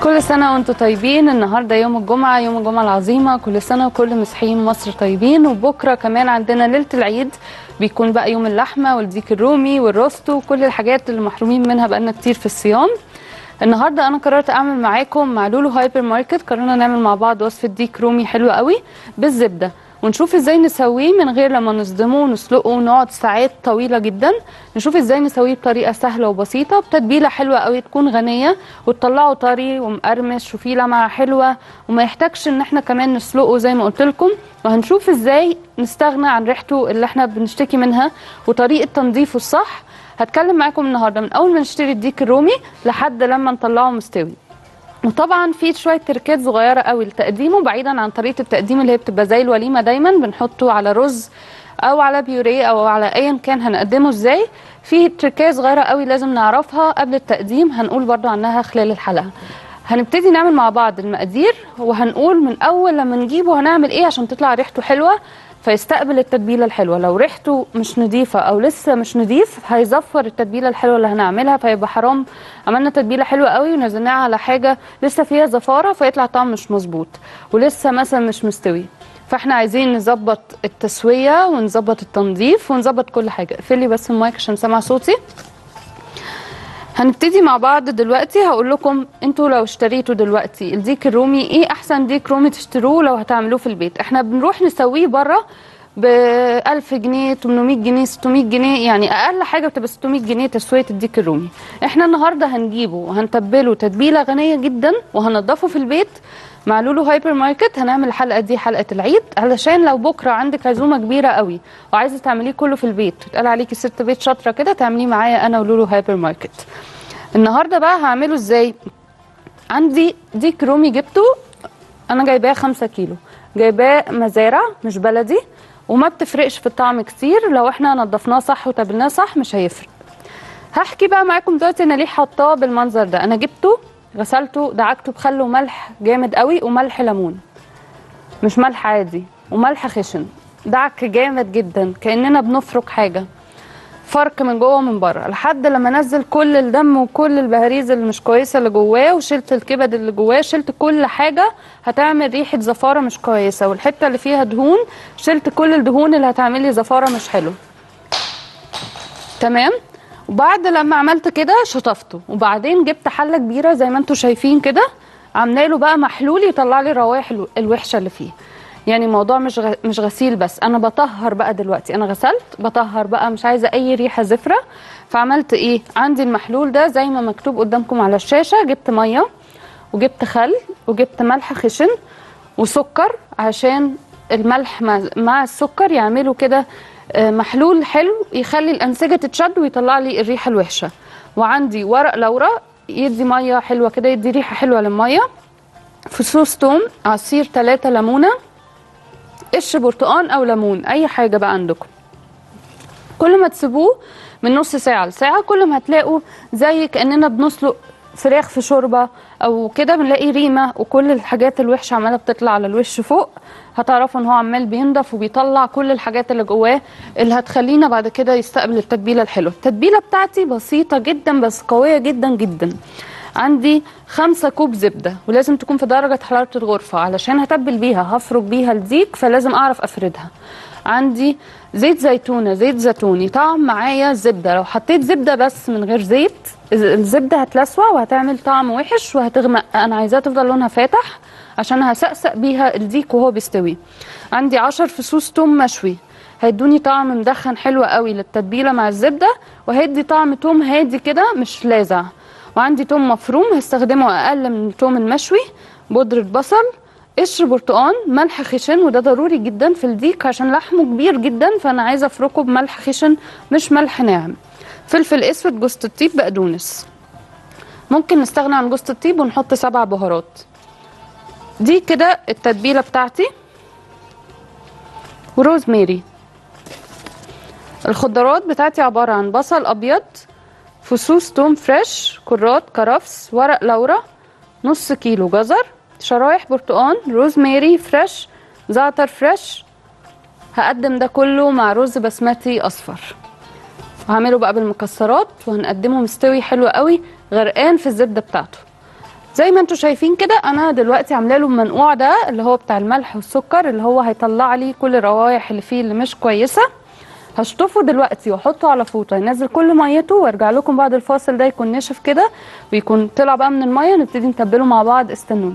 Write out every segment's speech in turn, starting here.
كل سنة وانتم طيبين النهاردة يوم الجمعة يوم الجمعة العظيمة كل سنة وكل مسيحيين مصر طيبين وبكرة كمان عندنا ليلة العيد بيكون بقى يوم اللحمة والديك الرومي والروستو وكل الحاجات اللي محرومين منها بقالنا كتير في الصيام النهارده انا قررت اعمل معاكم مع لولو هايبر ماركت قررنا نعمل مع بعض وصفه ديك رومي حلوه قوي بالزبده ونشوف ازاي نسويه من غير لما نصدمه ونسلقه ونقعد ساعات طويله جدا نشوف ازاي نسويه بطريقه سهله وبسيطه بتتبيله حلوه قوي تكون غنيه وتطلعه طري ومقرمش وفيه لمعه حلوه وما يحتاجش ان احنا كمان نسلقه زي ما قلت لكم وهنشوف ازاي نستغنى عن ريحته اللي احنا بنشتكي منها وطريقه تنظيفه الصح هتكلم معاكم النهارده من اول ما نشتري الديك الرومي لحد لما نطلعه مستوي وطبعا في شويه تركات صغيره قوي لتقديمه بعيدا عن طريقه التقديم اللي هي بتبقى زي الوليمه دايما بنحطه على رز او على بيوريه او على ايا كان هنقدمه ازاي في تركات صغيره قوي لازم نعرفها قبل التقديم هنقول برضو عنها خلال الحلقه هنبتدي نعمل مع بعض المقادير وهنقول من اول لما نجيبه هنعمل ايه عشان تطلع ريحته حلوه فيستقبل التتبيله الحلوه لو ريحته مش نظيفه او لسه مش نظيف هيزفر التتبيله الحلوه اللي هنعملها فيبقى حرام عملنا تتبيله حلوه قوي ونزلناها على حاجه لسه فيها زفاره فيطلع طعم مش مظبوط ولسه مثلا مش مستوي فاحنا عايزين نظبط التسويه ونظبط التنظيف ونظبط كل حاجه اقفلي بس المايك عشان سامع صوتي هنبتدي مع بعض دلوقتي هقول لكم انتوا لو اشتريتوا دلوقتي الديك الرومي ايه احسن ديك رومي تشتروه لو هتعملوه في البيت احنا بنروح نسويه بره ب 1000 جنيه 800 جنيه 600 جنيه يعني اقل حاجه بتبقى 600 جنيه تسويه الديك الرومي احنا النهارده هنجيبه وهنتبله تتبيله غنيه جدا وهنضفه في البيت مع لولو هايبر ماركت هنعمل الحلقه دي حلقه العيد علشان لو بكره عندك عزومه كبيره قوي وعايزه تعمليه كله في البيت وتقال عليكي ست بيت شاطره كده تعمليه معايا انا ولولو هايبر ماركت النهارده بقى هعمله ازاي عندي ديك رومي جبته انا جايباه 5 كيلو جايباه مزارع مش بلدي وما بتفرقش في الطعم كتير لو احنا نضفناه صح وتبلناه صح مش هيفرق هحكي بقى معاكم دلوقتي انا ليه حاطاه بالمنظر ده انا جبته غسلته دعكته بخل وملح جامد قوي وملح ليمون مش ملح عادي وملح خشن دعك جامد جدا كاننا بنفرك حاجه فرك من جوه ومن بره لحد لما انزل كل الدم وكل البهاريز اللي مش كويسه اللي جواه وشلت الكبد اللي جواه شلت كل حاجه هتعمل ريحه زفاره مش كويسه والحته اللي فيها دهون شلت كل الدهون اللي هتعمل لي زفاره مش حلوه تمام وبعد لما عملت كده شطفته وبعدين جبت حله كبيره زي ما انتم شايفين كده عامله له بقى محلول يطلع لي الروائح الوحشه اللي فيه يعني الموضوع مش غ... مش غسيل بس انا بطهر بقى دلوقتي انا غسلت بطهر بقى مش عايزه اي ريحه زفره فعملت ايه عندي المحلول ده زي ما مكتوب قدامكم على الشاشه جبت ميه وجبت خل وجبت ملح خشن وسكر عشان الملح مع, مع السكر يعملوا كده محلول حلو يخلي الانسجه تتشد ويطلع لي الريحه الوحشه وعندي ورق لورا يدي ميه حلوه كده يدي ريحه حلوه للميه فصوص توم عصير ثلاثة ليمونه قشر برتقان او ليمون اي حاجه بقى عندكم كل ما تسيبوه من نص ساعه لساعه كل ما هتلاقوا زي كاننا بنسلق فراخ في شوربه او كده بنلاقي ريمه وكل الحاجات الوحشه عماله بتطلع على الوش فوق هتعرفوا ان هو عمال بينضف وبيطلع كل الحاجات اللي جواه اللي هتخلينا بعد كده يستقبل التتبيله الحلوه التتبيله بتاعتي بسيطه جدا بس قويه جدا جدا عندي خمسة كوب زبدة ولازم تكون في درجة حرارة الغرفة علشان هتبل بيها هفرك بيها الديك فلازم أعرف أفردها عندي زيت زيتونة زيت زيتوني طعم معايا الزبدة لو حطيت زبدة بس من غير زيت الزبدة هتلسوع وهتعمل طعم وحش وهتغمق أنا عايزاها تفضل لونها فاتح عشان هسقسق بيها الديك وهو بيستوي عندي عشر فصوص توم مشوي هيدوني طعم مدخن حلو قوي للتتبيلة مع الزبدة وهيدي طعم توم هادي كده مش لاذع وعندي توم مفروم هستخدمه اقل من التوم المشوي بودرة بصل قشر برتقان ملح خشن وده ضروري جدا في الديك عشان لحمه كبير جدا فانا عايزه افركه بملح خشن مش ملح ناعم فلفل اسود جوز الطيب بقدونس ممكن نستغنى عن جوز الطيب ونحط سبع بهارات دي كده التتبيله بتاعتي وروزماري الخضروات بتاعتي عباره عن بصل ابيض فصوص توم فريش كرات كرفس ورق لورا نص كيلو جزر شرايح برتقان روزماري فريش زعتر فريش هقدم ده كله مع رز بسمتي اصفر وهعمله بقى بالمكسرات وهنقدمه مستوي حلو قوي غرقان في الزبده بتاعته زي ما انتم شايفين كده انا دلوقتي عامله له المنقوع ده اللي هو بتاع الملح والسكر اللي هو هيطلع لي كل الروائح اللي فيه اللي مش كويسه هشطفه دلوقتي واحطه على فوطه ينزل كل ميته وارجع لكم بعد الفاصل ده يكون نشف كده ويكون طلع بقى من الميه نبتدي نتبله مع بعض استنوني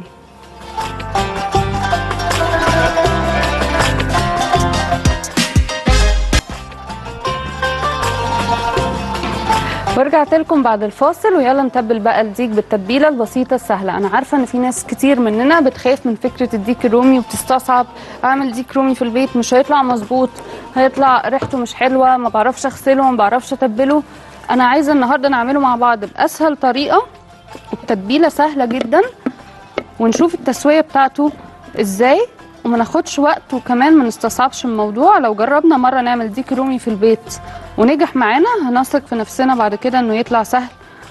ورجعت لكم بعد الفاصل ويلا نتبل بقى الديك بالتتبيله البسيطه السهله انا عارفه ان في ناس كتير مننا بتخاف من فكره الديك الرومي وبتستصعب اعمل ديك رومي في البيت مش هيطلع مظبوط هيطلع ريحته مش حلوه ما بعرفش اغسله ما بعرفش اتبله انا عايزه النهارده نعمله مع بعض باسهل طريقه والتتبيله سهله جدا ونشوف التسويه بتاعته ازاي وما ناخدش وقت وكمان ما نستصعبش الموضوع لو جربنا مره نعمل ديك رومي في البيت ونجح معانا هنثق في نفسنا بعد كده انه يطلع سهل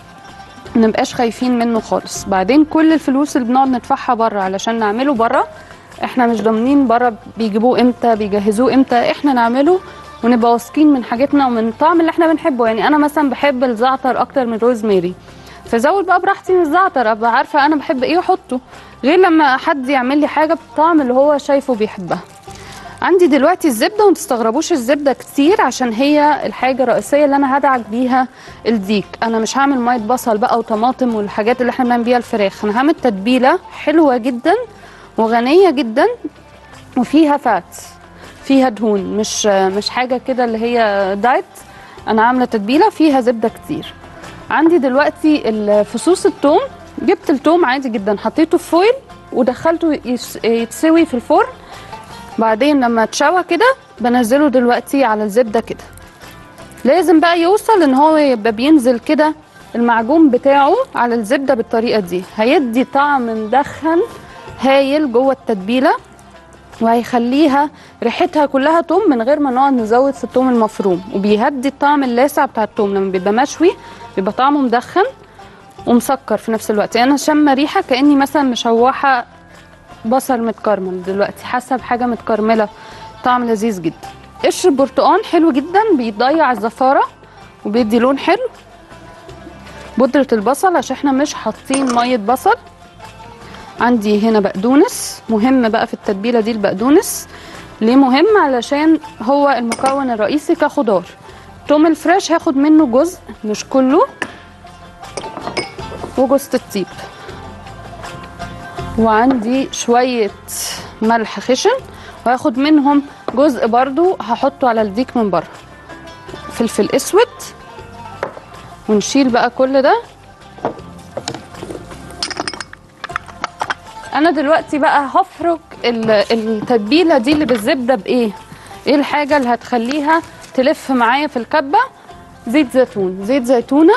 ما نبقاش خايفين منه خالص بعدين كل الفلوس اللي بنقعد ندفعها بره علشان نعمله بره احنا مش ضامنين بره بيجيبوه امتى بيجهزوه امتى احنا نعمله ونبقى واثقين من حاجتنا ومن الطعم اللي احنا بنحبه يعني انا مثلا بحب الزعتر اكتر من روزماري فزود بقى براحتي من الزعتر ابقى عارفه انا بحب ايه واحطه غير لما حد يعمل لي حاجه بالطعم اللي هو شايفه بيحبها عندي دلوقتي الزبده وما تستغربوش الزبده كتير عشان هي الحاجه الرئيسيه اللي انا هدعك بيها الديك انا مش هعمل ميه بصل بقى وطماطم والحاجات اللي احنا بنعمل بيها الفراخ انا هعمل تتبيله حلوه جدا وغنيه جدا وفيها فات فيها دهون مش مش حاجه كده اللي هي دايت انا عامله تتبيله فيها زبده كتير عندي دلوقتي ال- فصوص الثوم جبت الثوم عادي جدا حطيته في فويل ودخلته يس- يتسوي في الفرن بعدين لما اتشوى كده بنزله دلوقتي على الزبده كده لازم بقى يوصل ان هو يبقى بينزل كده المعجون بتاعه على الزبده بالطريقه دي هيدي طعم مدخن هايل جوه التتبيله وهيخليها ريحتها كلها توم من غير ما نقعد نزود في التوم المفروم وبيهدي الطعم اللاذع بتاع التوم لما بيبقى مشوي بيبقى طعمه مدخن ومسكر في نفس الوقت يعني انا شامه ريحه كاني مثلا مشوحه بصل متكرمل دلوقتي حاسه بحاجه متكرمله طعم لذيذ جدا قشر البرتقال حلو جدا بيضيع الزفاره وبيدي لون حلو بودرة البصل عشان احنا مش حاطين مية بصل عندي هنا بقدونس مهم بقى في التتبيلة دي البقدونس ليه مهم علشان هو المكون الرئيسي كخضار توم الفريش هاخد منه جزء مش كله وجوزة الطيب وعندي شوية ملح خشن وهاخد منهم جزء برضو هحطه على الديك من بره فلفل اسود ونشيل بقى كل ده انا دلوقتي بقى هفرك ال- التتبيله دي اللي بالزبده بايه ايه الحاجه اللي هتخليها تلف معايا في الكبه زيت زيتون زيت زيتونه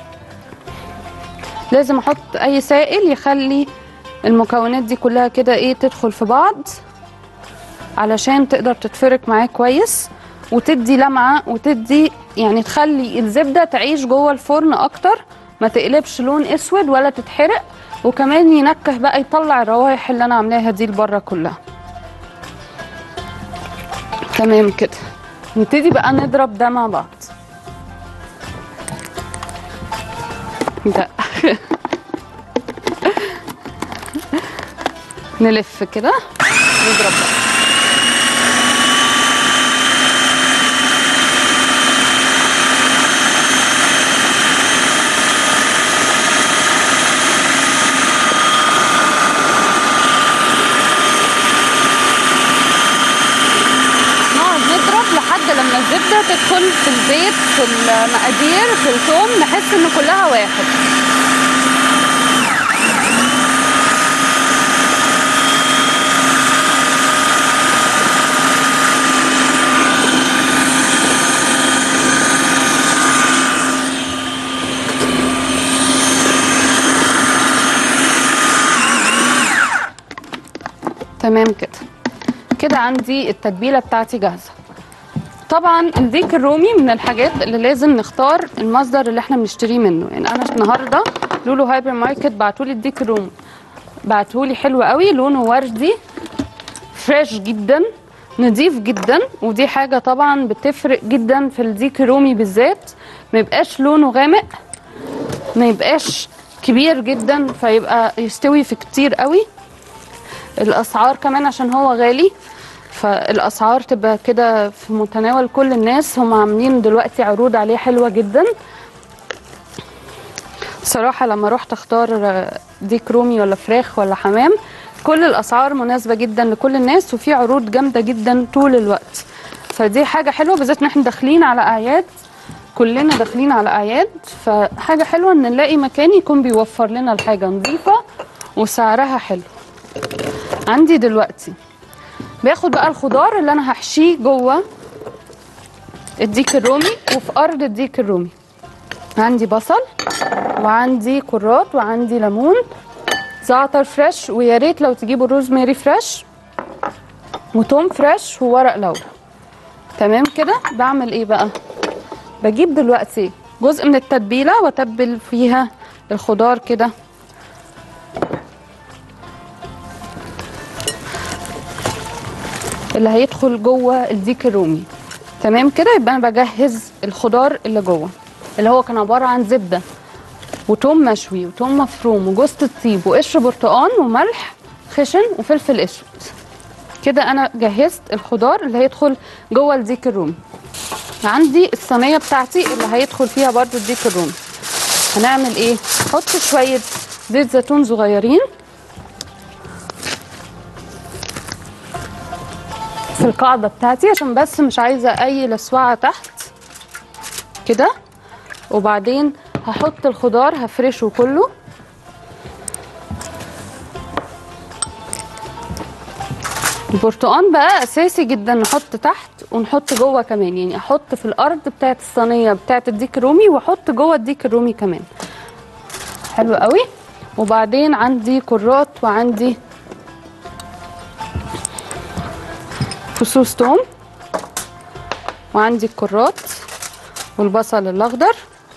لازم احط اي سائل يخلي المكونات دي كلها كده ايه تدخل في بعض علشان تقدر تتفرك معاه كويس وتدي لمعه وتدي يعني تخلي الزبده تعيش جوه الفرن اكتر ما تقلبش لون اسود ولا تتحرق وكمان ينكه بقى يطلع الروائح اللي انا عاملاها دي لبره كلها تمام كده نبتدي بقى نضرب ده مع بعض ده نلف كده نضرب بقى نقعد نضرب لحد لما الزبدة تدخل في الزيت في المقادير في الثوم نحس ان كلها واحد تمام كده كده عندي التتبيله بتاعتي جاهزه طبعا الديك الرومي من الحاجات اللي لازم نختار المصدر اللي احنا بنشتريه منه يعني انا النهارده لولو هايبر ماركت بعتولي الديك الرومي بعتولي حلو قوي لونه وردي فريش جدا نضيف جدا ودي حاجه طبعا بتفرق جدا في الديك الرومي بالذات ما يبقاش لونه غامق ما يبقاش كبير جدا فيبقى يستوي في كتير قوي الاسعار كمان عشان هو غالي فالاسعار تبقى كده في متناول كل الناس هم عاملين دلوقتي عروض عليه حلوه جدا صراحه لما رحت اختار آه، ديك رومي ولا فراخ ولا حمام كل الاسعار مناسبه جدا لكل الناس وفي عروض جامده جدا طول الوقت فدي حاجه حلوه بالذات ان احنا داخلين على اعياد كلنا داخلين على اعياد فحاجه حلوه ان نلاقي مكان يكون بيوفر لنا الحاجه نظيفه وسعرها حلو عندي دلوقتي باخد بقى الخضار اللي انا هحشيه جوه الديك الرومي وفي ارض الديك الرومي عندي بصل وعندي كرات وعندي ليمون زعتر فريش ويا ريت لو تجيبوا روزماري فريش وتوم فريش وورق لورا تمام كده بعمل ايه بقى بجيب دلوقتي جزء من التتبيله واتبل فيها الخضار كده اللي هيدخل جوه الديك الرومي تمام كده يبقى انا بجهز الخضار اللي جوه اللي هو كان عباره عن زبده وتوم مشوي وتوم مفروم وجوز الطيب وقشر برتقان وملح خشن وفلفل اسود كده انا جهزت الخضار اللي هيدخل جوه الديك الرومي عندي الصينيه بتاعتي اللي هيدخل فيها برضو الديك الرومي هنعمل ايه احط شويه زيت زيتون صغيرين في القاعده بتاعتي عشان بس مش عايزه اي لسوعه تحت كده وبعدين هحط الخضار هفرشه كله البرتقان بقى اساسي جدا نحط تحت ونحط جوه كمان يعني احط في الارض بتاعت الصينيه بتاعت الديك الرومي واحط جوه الديك الرومي كمان حلو قوي وبعدين عندي كرات وعندي فصوص توم وعندي الكرات والبصل الاخضر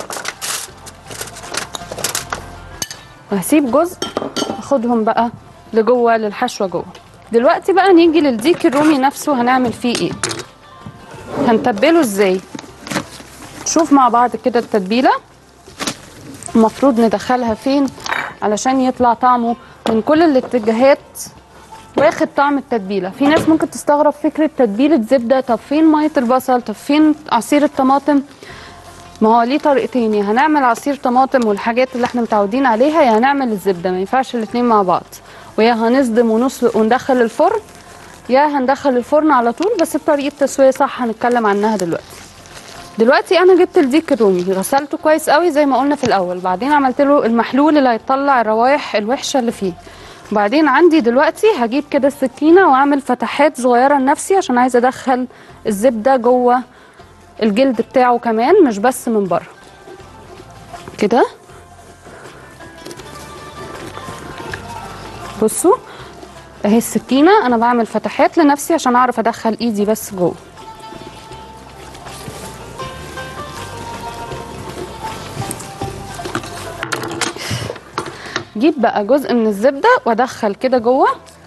وهسيب جزء اخدهم بقى لجوه للحشوه جوه دلوقتي بقى نيجي للديك الرومي نفسه هنعمل فيه ايه هنتبله ازاي نشوف مع بعض كده التتبيله المفروض ندخلها فين علشان يطلع طعمه من كل الاتجاهات واخد طعم التتبيله في ناس ممكن تستغرب فكره تتبيله زبده طب فين ميه البصل طب فين عصير الطماطم ما هو ليه طريقتين يا هنعمل عصير طماطم والحاجات اللي احنا متعودين عليها يا هنعمل الزبده ما ينفعش الاتنين مع بعض ويا هنصدم ونسلق وندخل الفرن يا هندخل الفرن على طول بس بطريقه تسويه صح هنتكلم عنها دلوقتي دلوقتي انا جبت الديك الرومي غسلته كويس قوي زي ما قلنا في الاول بعدين عملت له المحلول اللي هيطلع الروايح الوحشه اللي فيه وبعدين عندي دلوقتي هجيب كده السكينه واعمل فتحات صغيره لنفسي عشان عايزه ادخل الزبده جوه الجلد بتاعه كمان مش بس من بره كده بصوا اهي السكينه انا بعمل فتحات لنفسي عشان اعرف ادخل ايدي بس جوه جيب بقى جزء من الزبده وادخل كده جوه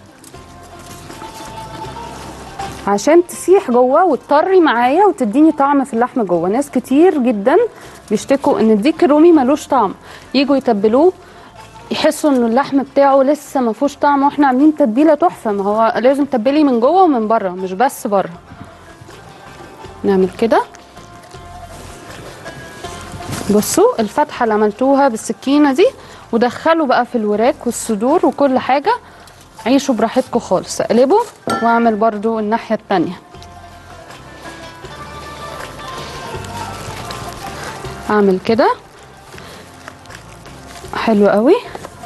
عشان تسيح جوه وتطري معايا وتديني طعم في اللحمه جوه ناس كتير جدا بيشتكوا ان الديك الرومي ملوش طعم يجوا يتبلوه يحسوا ان اللحم بتاعه لسه ما فيهوش طعم واحنا عاملين تتبيله تحفه ما هو لازم تتبلي من جوه ومن بره مش بس بره نعمل كده بصوا الفتحه اللي عملتوها بالسكينه دي ودخلوا بقى في الوراك والصدور وكل حاجه عيشوا براحتكم خالص اقلبه واعمل برضو الناحيه التانية اعمل كده حلو قوي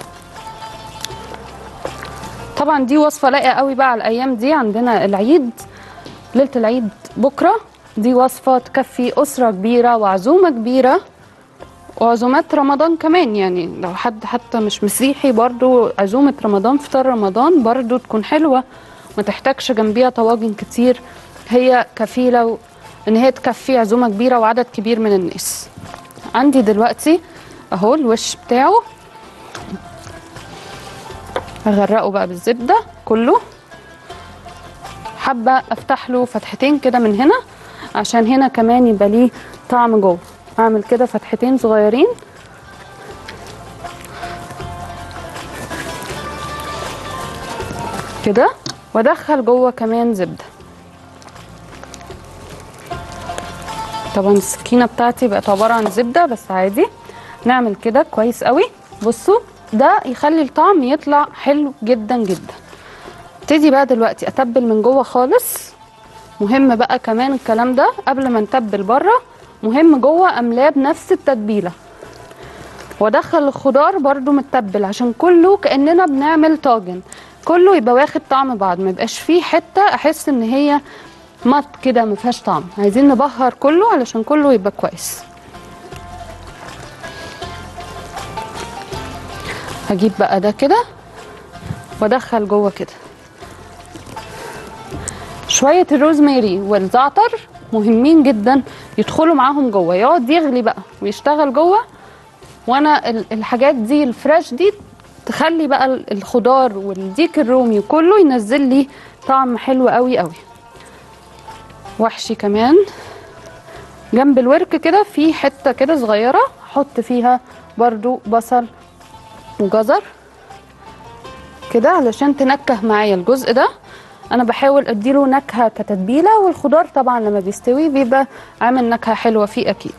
طبعا دي وصفه لايقه قوي بقى على الايام دي عندنا العيد ليله العيد بكره دي وصفه تكفي اسره كبيره وعزومه كبيره وعزومات رمضان كمان يعني لو حد حتى مش مسيحي برضو عزومة رمضان فطار رمضان برضو تكون حلوة ما تحتاجش جنبيها طواجن كتير هي كفيلة و... ان هي تكفي عزومة كبيرة وعدد كبير من الناس عندي دلوقتي اهو الوش بتاعه هغرقه بقى بالزبدة كله حابة افتح له فتحتين كده من هنا عشان هنا كمان يبقى ليه طعم جوه اعمل كده فتحتين صغيرين كده وادخل جوه كمان زبده طبعا السكينه بتاعتي بقت عباره عن زبده بس عادي نعمل كده كويس قوي بصوا ده يخلي الطعم يطلع حلو جدا جدا ابتدي بقى دلوقتي اتبل من جوه خالص مهم بقى كمان الكلام ده قبل ما نتبل بره مهم جوه املاه بنفس التتبيله وادخل الخضار برده متبل عشان كله كاننا بنعمل طاجن كله يبقى واخد طعم بعض ما يبقاش فيه حته احس ان هي مط كده ما فيهاش طعم عايزين نبهر كله علشان كله يبقى كويس هجيب بقى ده كده وادخل جوه كده شويه الروزماري والزعتر مهمين جدا يدخلوا معاهم جوه يقعد يغلي بقى ويشتغل جوه وانا ال- الحاجات دي الفريش دي تخلي بقى ال- الخضار والديك الرومي كله ينزل لي طعم حلو قوي قوي وحشي كمان جنب الورك كده في حته كده صغيره احط فيها برضو بصل وجزر كده علشان تنكه معايا الجزء ده انا بحاول اديله نكهه كتتبيله والخضار طبعا لما بيستوي بيبقى عامل نكهه حلوه فيه اكيد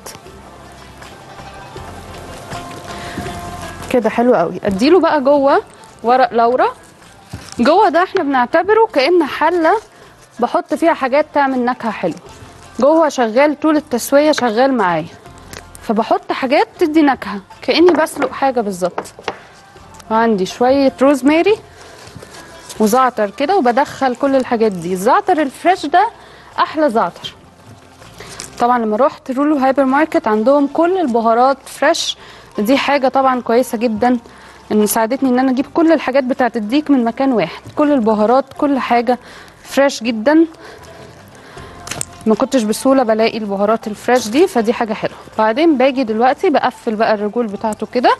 كده حلو قوي اديله بقى جوه ورق لورا جوه ده احنا بنعتبره كأن حله بحط فيها حاجات تعمل نكهه حلوه جوه شغال طول التسويه شغال معايا فبحط حاجات تدي نكهه كاني بسلق حاجه بالظبط وعندي شويه روزماري وزعتر كده وبدخل كل الحاجات دي الزعتر الفريش ده احلى زعتر طبعا لما روحت رولو هايبر ماركت عندهم كل البهارات فريش دي حاجه طبعا كويسه جدا ان ساعدتني ان انا اجيب كل الحاجات بتاعت الديك من مكان واحد كل البهارات كل حاجه فريش جدا ما كنتش بسهوله بلاقي البهارات الفريش دي فدي حاجه حلوه بعدين باجي دلوقتي بقفل بقى الرجول بتاعته كده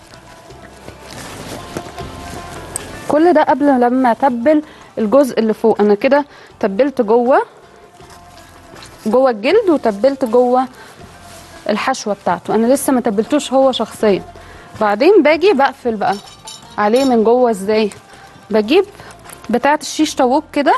كل ده قبل لما اتبل الجزء اللي فوق انا كده تبلت جوه جوه الجلد وتبلت جوه الحشوه بتاعته انا لسه ما تبلتوش هو شخصيا بعدين باجي بقفل بقى عليه من جوه ازاي بجيب بتاعه الشيش طاووق كده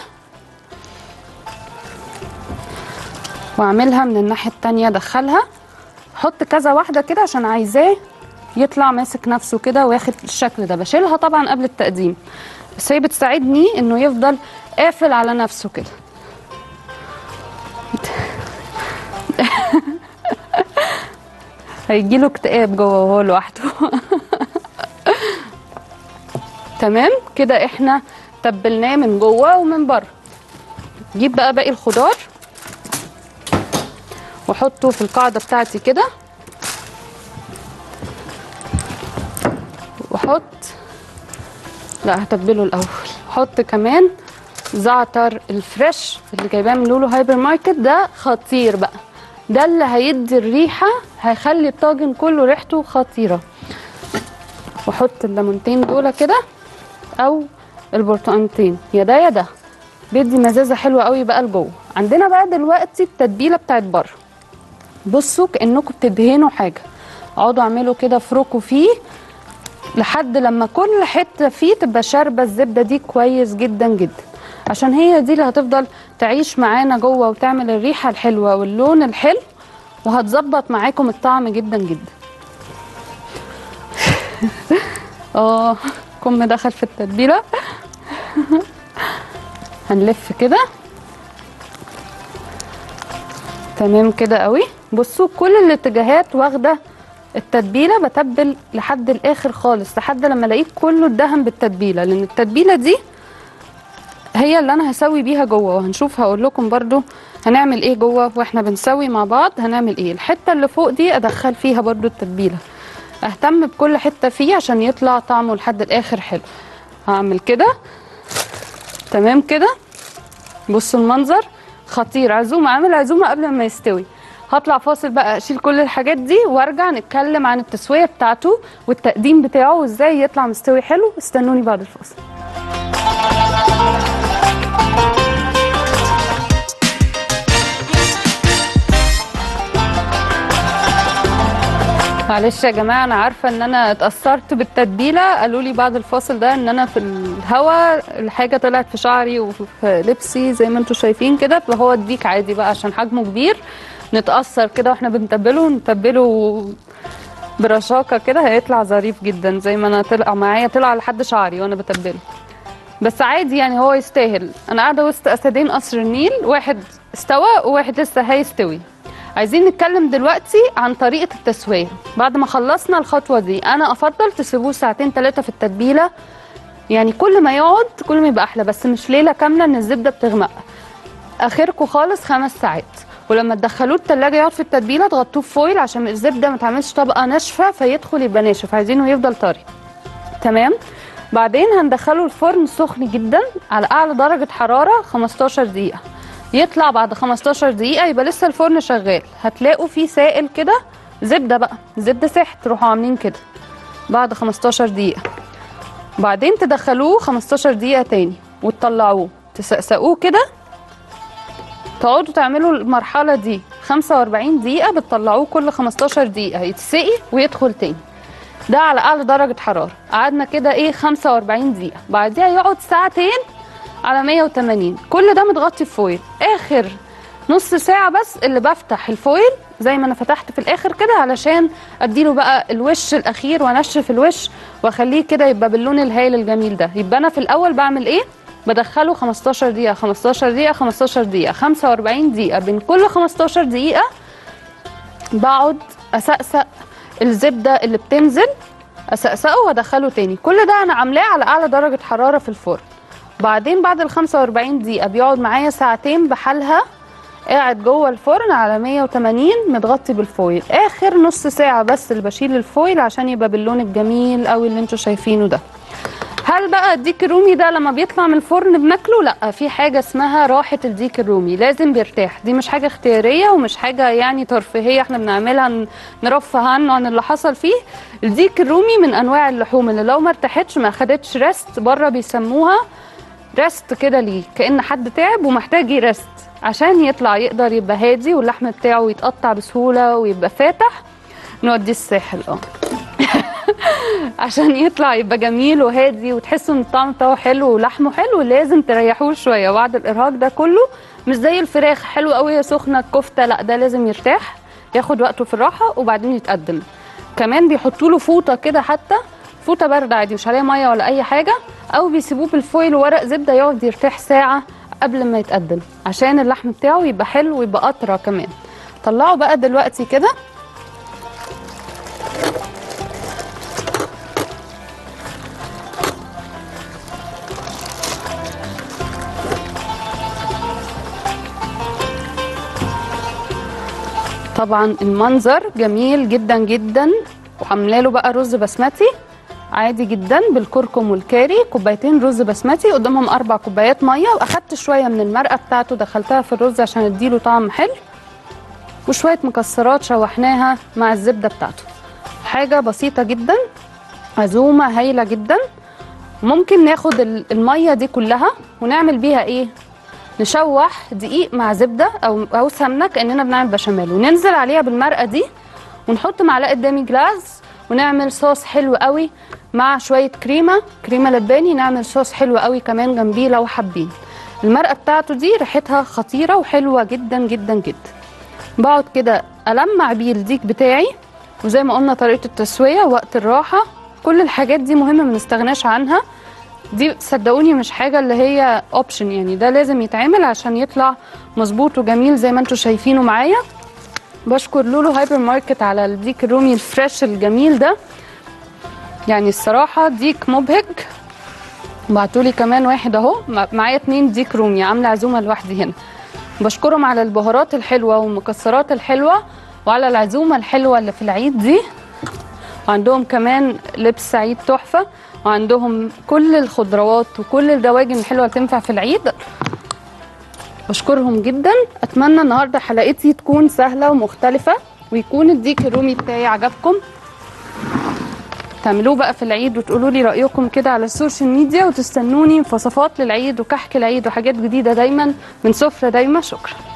واعملها من الناحيه التانية ادخلها احط كذا واحده كده عشان عايزاه يطلع ماسك نفسه كده واخد الشكل ده بشيلها طبعا قبل التقديم بس هي بتساعدني انه يفضل قافل على نفسه كده هيجيله اكتئاب جوه وهو لوحده تمام كده احنا تبلناه من جوه ومن بره جيب بقى باقي الخضار واحطه في القاعده بتاعتي كده واحط لا هتبله الاول احط كمان زعتر الفريش اللي جايباه من لولو هايبر ماركت ده خطير بقى ده اللي هيدي الريحه هيخلي الطاجن كله ريحته خطيره واحط الليمونتين دول كده او البرتقانتين يا ده يا ده بيدي مزازه حلوه قوي بقى لجوه عندنا بقى دلوقتي التتبيله بتاعت بره بصوا كانكم بتدهنوا حاجه اقعدوا اعملوا كده افركوا فيه لحد لما كل حته فيه تبقى شاربه الزبده دي كويس جدا جدا عشان هي دي اللي هتفضل تعيش معانا جوه وتعمل الريحه الحلوه واللون الحلو وهتظبط معاكم الطعم جدا جدا اه كم دخل في التتبيله هنلف كده تمام كده قوي بصوا كل الاتجاهات واخده التتبيله بتبل لحد الاخر خالص لحد لما الاقيه كله اتدهن بالتتبيله لان التتبيله دي هي اللي انا هسوي بيها جوه وهنشوف هقول لكم برضو هنعمل ايه جوه واحنا بنسوي مع بعض هنعمل ايه الحته اللي فوق دي ادخل فيها برضو التتبيله اهتم بكل حته فيه عشان يطلع طعمه لحد الاخر حلو هعمل كده تمام كده بصوا المنظر خطير عزومه اعمل عزومه قبل ما يستوي هطلع فاصل بقى اشيل كل الحاجات دي وارجع نتكلم عن التسويه بتاعته والتقديم بتاعه وازاي يطلع مستوي حلو استنوني بعد الفاصل معلش يا جماعه انا عارفه ان انا اتاثرت بالتتبيله قالوا لي بعد الفاصل ده ان انا في الهوا الحاجه طلعت في شعري وفي لبسي زي ما انتم شايفين كده فهو الديك عادي بقى عشان حجمه كبير نتاثر كده واحنا بنتبله نتبله برشاقه كده هيطلع ظريف جدا زي ما انا طلع معايا طلع لحد شعري وانا بتبله بس عادي يعني هو يستاهل انا قاعده وسط اسدين قصر النيل واحد استوى وواحد لسه هيستوي عايزين نتكلم دلوقتي عن طريقه التسويه بعد ما خلصنا الخطوه دي انا افضل تسيبوه ساعتين ثلاثه في التتبيله يعني كل ما يقعد كل ما يبقى احلى بس مش ليله كامله ان الزبده بتغمق اخركم خالص خمس ساعات ولما تدخلوه التلاجة يقعد في التتبيله تغطوه بفويل عشان الزبده ما تعملش طبقه ناشفه فيدخل يبقى ناشف عايزينه يفضل طري تمام بعدين هندخله الفرن سخن جدا على اعلى درجه حراره 15 دقيقه يطلع بعد 15 دقيقه يبقى لسه الفرن شغال هتلاقوا فيه سائل كده زبده بقى زبده سحت تروحوا عاملين كده بعد 15 دقيقه بعدين تدخلوه 15 دقيقه تاني وتطلعوه تسقسقوه كده تقعدوا تعملوا المرحله دي 45 دقيقه بتطلعوه كل 15 دقيقه يتسقي ويدخل تاني ده على اعلى درجه حراره قعدنا كده ايه 45 دقيقه بعديها يقعد ساعتين على 180 كل ده متغطي بفويل اخر نص ساعه بس اللي بفتح الفويل زي ما انا فتحت في الاخر كده علشان اديله بقى الوش الاخير وانشف الوش واخليه كده يبقى باللون الهايل الجميل ده يبقى انا في الاول بعمل ايه بدخله 15 دقيقه 15 دقيقه 15 دقيقه 45 دقيقه بين كل 15 دقيقه بقعد اسقسق الزبده اللي بتنزل اسقسقه وادخله تاني كل ده انا عاملاه على اعلى درجه حراره في الفرن بعدين بعد ال 45 دقيقه بيقعد معايا ساعتين بحالها قاعد جوه الفرن على 180 متغطي بالفويل اخر نص ساعه بس اللي بشيل الفويل عشان يبقى باللون الجميل قوي اللي انتوا شايفينه ده هل بقى الديك الرومي ده لما بيطلع من الفرن بناكله لا في حاجه اسمها راحه الديك الرومي لازم بيرتاح دي مش حاجه اختياريه ومش حاجه يعني ترفيهيه احنا بنعملها نرفه عنه عن اللي حصل فيه الديك الرومي من انواع اللحوم اللي لو ما ارتاحتش ما اخدتش ريست بره بيسموها ريست كده ليه كان حد تعب ومحتاج يرست عشان يطلع يقدر يبقى هادي واللحم بتاعه يتقطع بسهوله ويبقى فاتح نوديه الساحل اه عشان يطلع يبقى جميل وهادي وتحسوا ان الطعم بتاعه حلو ولحمه حلو لازم تريحوه شويه بعد الارهاق ده كله مش زي الفراخ حلو قوي سخنه الكفته لا ده لازم يرتاح ياخد وقته في الراحه وبعدين يتقدم كمان بيحطوا له فوطه كده حتى فوطه بارده عادي مش عليها ميه ولا اي حاجه او بيسيبوه بالفويل وورق زبده يقعد يرتاح ساعه قبل ما يتقدم عشان اللحم بتاعه يبقى حلو ويبقى اطرى كمان طلعوا بقى دلوقتي كده طبعا المنظر جميل جدا جدا وعامله له بقى رز بسمتي عادي جدا بالكركم والكاري كوبايتين رز بسمتي قدامهم اربع كوبايات ميه واخدت شويه من المرقه بتاعته دخلتها في الرز عشان اديله طعم حلو وشويه مكسرات شوحناها مع الزبده بتاعته حاجه بسيطه جدا عزومه هايله جدا ممكن ناخد الميه دي كلها ونعمل بيها ايه نشوح دقيق مع زبده او او سمنه كاننا بنعمل بشاميل وننزل عليها بالمرقه دي ونحط معلقه دامي جلاس ونعمل صوص حلو قوي مع شويه كريمه كريمه لباني نعمل صوص حلو قوي كمان جنبيه لو حابين المرقه بتاعته دي ريحتها خطيره وحلوه جدا جدا جدا بقعد كده المع بيه الديك بتاعي وزي ما قلنا طريقه التسويه وقت الراحه كل الحاجات دي مهمه ما نستغناش عنها دي صدقوني مش حاجه اللي هي اوبشن يعني ده لازم يتعمل عشان يطلع مظبوط وجميل زي ما انتم شايفينه معايا بشكر لولو هايبر ماركت على الديك الرومي الفريش الجميل ده يعني الصراحه ديك مبهج بعتولي كمان واحد اهو معايا اتنين ديك رومي عامله عزومه لوحدي هنا بشكرهم على البهارات الحلوه والمكسرات الحلوه وعلى العزومه الحلوه اللي في العيد دي وعندهم كمان لبس عيد تحفه وعندهم كل الخضروات وكل الدواجن الحلوه اللي تنفع في العيد بشكرهم جدا اتمنى النهارده حلقتي تكون سهله ومختلفه ويكون الديك الرومي بتاعي عجبكم تعملوه بقى في العيد وتقولوا لي رايكم كده على السوشيال ميديا وتستنوني في وصفات للعيد وكحك العيد وحاجات جديده دايما من سفره دايما شكرا